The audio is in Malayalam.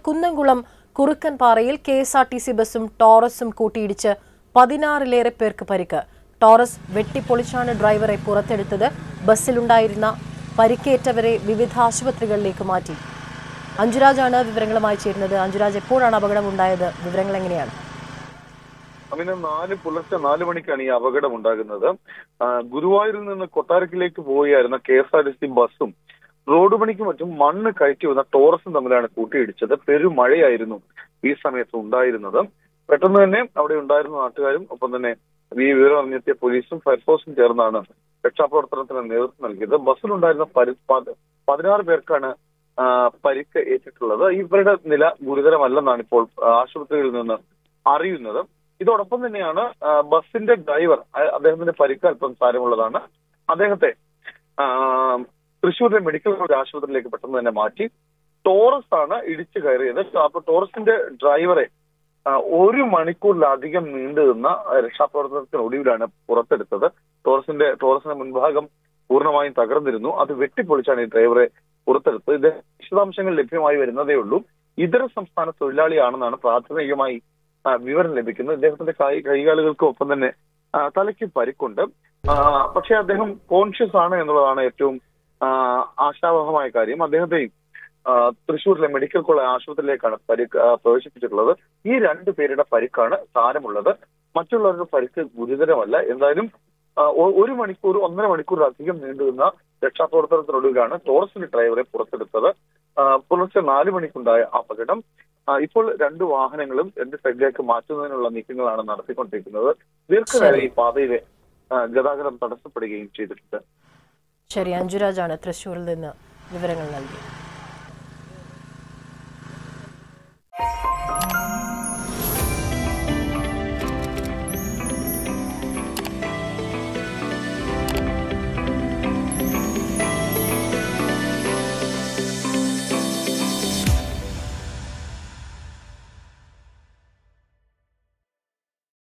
കുന്നംകുളം കുറുക്കൻപാറയിൽ K S R T C ബസും ടോറസും കൂട്ടിയിടിച്ച് പതിനാറിലേറെ പേർക്ക് പരിക്ക് ടോറസ് വെട്ടിപ്പൊളിച്ചാണ് ഡ്രൈവറെ പുറത്തെടുത്തത് ബസ്സിലുണ്ടായിരുന്ന പരിക്കേറ്റവരെ വിവിധ ആശുപത്രികളിലേക്ക് മാറ്റി അഞ്ജുരാജാണ് വിവരങ്ങളുമായി ചേരുന്നത് അഞ്ജുരാജ് എപ്പോഴാണ് അപകടമുണ്ടായത് വിവരങ്ങൾ എങ്ങനെയാണ് അങ്ങനെ നാല് പുലർച്ചെ നാല് മണിക്കാണ് ഈ അപകടം ഉണ്ടാകുന്നത് ആ, ഗുരുവായൂരിൽ നിന്ന് കൊട്ടാരക്കിലേക്ക് പോവുകയായിരുന്ന K S R T C ബസ്സും റോഡ് പണിക്ക് മറ്റും മണ്ണ് കയറ്റി വന്ന ടോറസും തമ്മിലാണ് കൂട്ടിയിടിച്ചത് പെരുമഴയായിരുന്നു ഈ സമയത്ത് ഉണ്ടായിരുന്നത് പെട്ടെന്ന് തന്നെ അവിടെ ഉണ്ടായിരുന്ന നാട്ടുകാരും ഒപ്പം തന്നെ ഈ വിവരം അറിഞ്ഞെത്തിയ പോലീസും ഫയർഫോഴ്സും ചേർന്നാണ് രക്ഷാപ്രവർത്തനത്തിന് നേതൃത്വം നൽകിയത് ബസ്സിലുണ്ടായിരുന്ന പരി- പത്- പതിനാറ് പേർക്കാണ് ആ, പരിക്ക് ഏറ്റിട്ടുള്ളത് ഇവരുടെ നില ഗുരുതരമല്ലെന്നാണ് ഇപ്പോൾ ആശുപത്രിയിൽ നിന്ന് അറിയുന്നത് ഇതോടൊപ്പം തന്നെയാണ് ആ, ബസിന്റെ ഡ്രൈവർ അ- അദ്ദേഹത്തിന്റെ പരിക്ക് അല്പം സാരമുള്ളതാണ് അദ്ദേഹത്തെ ആ, തൃശ്ശൂരിലെ മെഡിക്കൽ കോളേജ് ആശുപത്രിയിലേക്ക് പെട്ടെന്ന് തന്നെ മാറ്റി ടോറസ് ആണ് ഇടിച്ചു കയറിയത് അപ്പൊ ടോറസിന്റെ ഡ്രൈവറെ ആ, ഒരു മണിക്കൂറിലധികം നീണ്ടു നിന്ന രക്ഷാപ്രവർത്തനത്തിനൊടുവിലാണ് പുറത്തെടുത്തത് ടോറസിന്റെ ടോറസിന്റെ മുൻഭാഗം പൂർണ്ണമായും തകർന്നിരുന്നു അത് വെട്ടിപ്പൊളിച്ചാണ് ഈ ഡ്രൈവറെ പുറത്തെടുത്തത് ഇത് വിശദാംശങ്ങൾ ലഭ്യമായി വരുന്നതേ ഉള്ളൂ ഇതര സംസ്ഥാന തൊഴിലാളിയാണെന്നാണ് പ്രാഥമികമായി ആ, വിവരം ലഭിക്കുന്നത് ഇദ്ദേഹത്തിന്റെ കൈ കൈകാലുകൾക്കും ഒപ്പം തന്നെ ആ, തലയ്ക്ക് പരിക്കുണ്ട് ആ, പക്ഷേ അദ്ദേഹം കോൺഷ്യസ് ആണ് എന്നുള്ളതാണ് ഏറ്റവും ആ, ആശാവഹമായ കാര്യം അദ്ദേഹത്തെയും ആ, തൃശ്ശൂരിലെ മെഡിക്കൽ കോളേജ് ആശുപത്രിയിലേക്കാണ് പരിക്ക് ആ, പ്രവേശിപ്പിച്ചിട്ടുള്ളത് ഈ രണ്ടു പേരുടെ പരിക്കാണ് സാരമുള്ളത് മറ്റുള്ളവരുടെ പരിക്ക് ഗുരുതരമല്ല എന്തായാലും ആ, ഒ- ഒരു മണിക്കൂർ ഒന്നര മണിക്കൂറിലധികം നീണ്ടുനിന്ന രക്ഷാപ്രവർത്തനത്തിനൊടുവിലാണ് ടോറസിന്റെ ഡ്രൈവറെ പുറത്തെടുത്തത് ആ, പുലർച്ചെ നാല് മണിക്കുണ്ടായ അപകടം ആ, ഇപ്പോൾ രണ്ട് വാഹനങ്ങളും രണ്ട് സൈഡിലേക്ക് മാറ്റുന്നതിനുള്ള നീക്കങ്ങളാണ് നടത്തിക്കൊണ്ടിരിക്കുന്നത് ദീർഘനേരം ഈ പാതയിലെ ആ, ഗതാഗതം തടസ്സപ്പെടുകയും ചെയ്തിട്ടുണ്ട് ശരി അഞ്ജുരാജാണ് തൃശ്ശൂരിൽ നിന്ന് വിവരങ്ങൾ നൽകിയത്